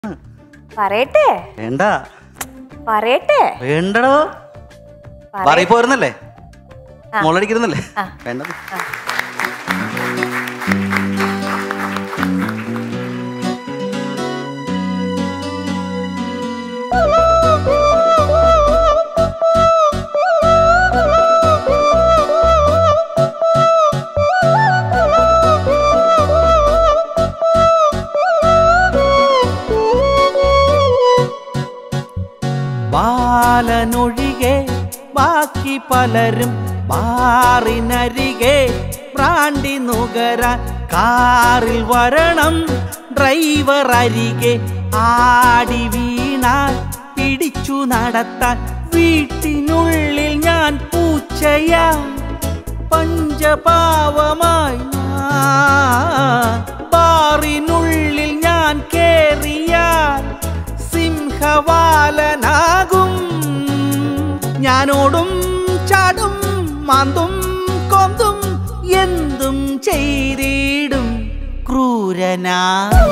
പറയട്ടെ വേണ്ട പറയട്ടെ വേണ്ടടോ പറയ- പറയിപ്പോരുന്നല്ലേ ആ. മുളടിക്കുന്നില്ലേ ആ. വേണ്ടത് ബാലനൊഴികെ ബാക്കി പലരും ബാറിനരികെ ബ്രാണ്ടി നുകരാൻ കാറിൽ വരണം ഡ്രൈവർ അരികെ ആടി വീണാൽ പിടിച്ചു നടത്താൻ വീട്ടിനുള്ളിൽ ഞാൻ പൂച്ചയാ പഞ്ചപാവമായി ഞാൻ. ബാറിനുള്ളിൽ ഞാൻ കേറിയാൽ സിംഹവാലനാകും ഞാനോടും ചാടും മാന്തും കൊന്തും എന്തും ചെയ്തിടും ക്രൂരനാ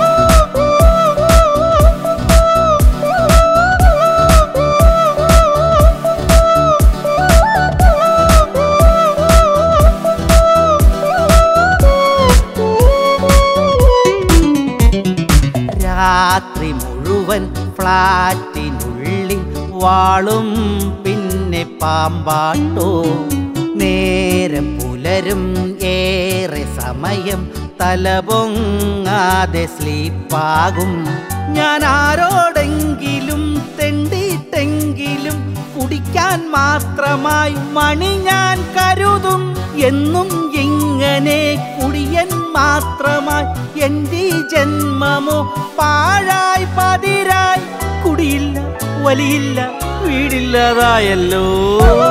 രാത്രി മുഴുവൻ ഫ്ലാറ്റിനുള്ളിൽ വാളും പിന്നെ പാമ്പാട്ടോ നേരം പുലരും ഏറെ സമയം തലപൊങ്ങാതെ സ്ലീപ്പാകും ഞാൻ ആരോടെങ്കിലും തെണ്ടിട്ടെങ്കിലും കുടിക്കാൻ മാത്രമായി മണി ഞാൻ കരുതും എന്നും ഇങ്ങനെ കുടിയൻ മാത്രമായി എൻ്റെ ജന്മമോ പാഴായി പതിരായി കുടിയില്ല വലിയില്ല വീടില്ലതായല്ലോ